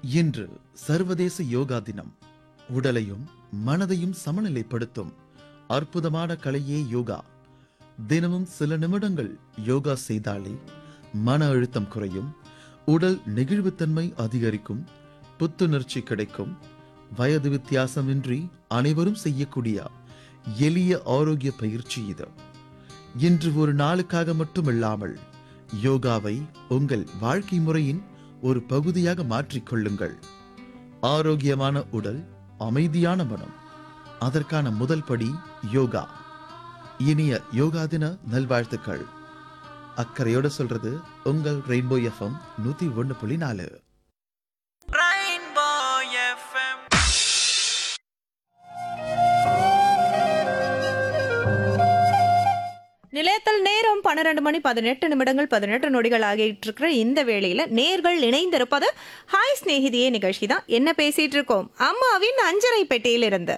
இன்று சர்வதேச யோகா தினம் உடலையும் மனதையும் சமநிலைப்படுத்தும் அற்புதமான கலையே யோகா தினமும் சில நிமிடங்கள் யோகா செய்தாலே மன அழுத்தம் குறையும் உடல் நெகிழ்வுத்தன்மை அதிகரிக்கும் புத்துணர்ச்சி கிடைக்கும் வயது வித்தியாசமின்றி அனைவரும் செய்யக்கூடிய எளிய ஆரோக்கிய பயிற்சி இது இன்று ஒரு நாளுக்காக மட்டுமில்லாமல் யோகாவை உங்கள் வாழ்க்கை முறையின் ஒரு பகுதியாக மாற்றிக்கொள்ளுங்கள் ஆரோக்கியமான உடல் அமைதியான மனம் அதற்கான முதல் படி யோகா இனிய யோகா தின நல்வாழ்த்துக்கள் அக்கறையோட சொல்றது உங்கள் ரெயின்போ எஃப்எம் நூத்தி ஒண்ணு புள்ளி நாலு Rainbow FM. நிலையத்தில் நேரம் பன்னிரண்டு மணி பதினெட்டு நிமிடங்கள் பதினெட்டு நொடிகள் ஆகிட்டு இருக்கிற இந்த வேளையில நேர்கள் இணைந்திருப்பது ஹாய் சிநேகிதியே நிகழ்ச்சி தான் என்ன பேசிட்டு இருக்கோம் அம்மாவின் அஞ்சரை பெட்டியில் இருந்து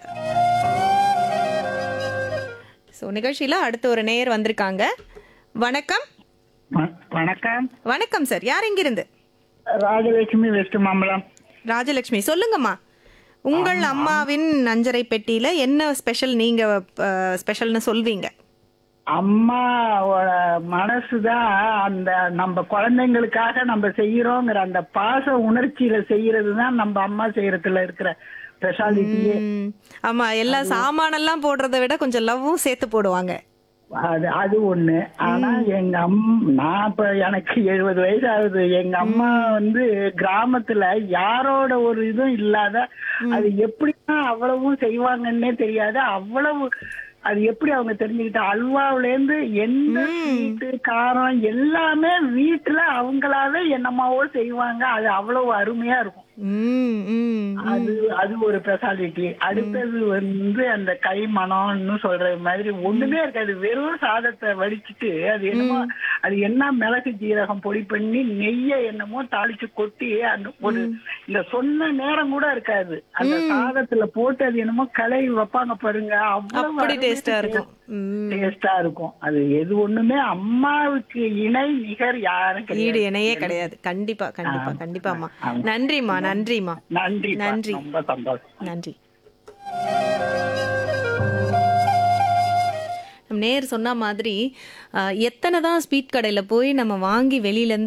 ஸோ நிகழ்ச்சியில அடுத்து ஒரு நேயர் வந்திருக்காங்க வணக்கம் வ- வணக்கம் வணக்கம் சார் யார் இங்கிருந்து ராஜலட்சுமி வெஸ்ட் மாம்பலம் ராஜலட்சுமி சொல்லுங்கம்மா உங்கள் அம்மாவின் அஞ்சரை பெட்டியில என்ன ஸ்பெஷல் நீங்க அஹ், ஸ்பெஷல்னு சொல்வீங்க அம்மாவோட மனசுதான் அந்த நம்ம குழந்தைங்களுக்காக நம்ம செய்யறோங்கிற அந்த பாச உணர்ச்சியில செய்யறது தான் நம்ம அம்மா செய்யறதுல இருக்கிற ஸ்பெஷாலிட்டியே ம், ஆமா எல்லா சாமானெல்லாம் போடுறதை விட கொஞ்சம் லவ்வும் சேர்த்து போடுவாங்க அது அது ஒண்ணு ஆனா எங்க அம் நான் இப்ப எனக்கு எழுபது வயசு ஆகுது எங்க அம்மா வந்து கிராமத்துல யாரோட ஒரு இதுவும் இல்லாத அது எப்படிதான் அவ்வளவும் செய்வாங்கன்னே தெரியாது அவ்வளவு அது எப்படி அவங்க தெரிஞ்சுக்கிட்ட அல்வாவுல இருந்து எந்த ஸ்வீட்டு காரம் எல்லாமே வீட்டுல அவங்களாவே என்னமாவோ செய்வாங்க அது அவ்வளவு அருமையா இருக்கும் ம், ம், அது அது ஒரு ஸ்பெஷாலிட்டி அடுத்தது வந்து அந்த கை மனம்னு சொல்ற மாதிரி ஒண்ணுமே இருக்காது வெறும் சாதத்தை வடிச்சிட்டு அது என்னமோ அது என்ன மிளகு ஜீரகம் பொடி பண்ணி நெய்ய என்னமோ தாளிச்சு கொட்டி அந்த ஒரு இந்த சொன்ன நேரம் கூட இருக்காது அந்த சாதத்துல போட்டு அது என்னமோ கலை வைப்பாங்க பாருங்க அப்படி டேஸ்டா இருக்கும் ம், டேஸ்டா இருக்கும் அது எது ஒண்ணுமே அம்மாவுக்கு இணை நிகர் யாரும் ஈடு கிடையாது இணையே கிடையாது கண்டிப்பா கண்டிப்பா ஆமா, கண்டிப்பா அம்மா ஆமா. நன்றிம்மா நன்றிம்மா நன்றி நன்றி. ரொம்ப சந்தோஷம் நன்றி நம்ம நேர் சொன்ன மாதிரி அஹ், எத்தனை தான் ஸ்வீட் கடையில் போய் நம்ம வாங்கி வெளியிலேருந்து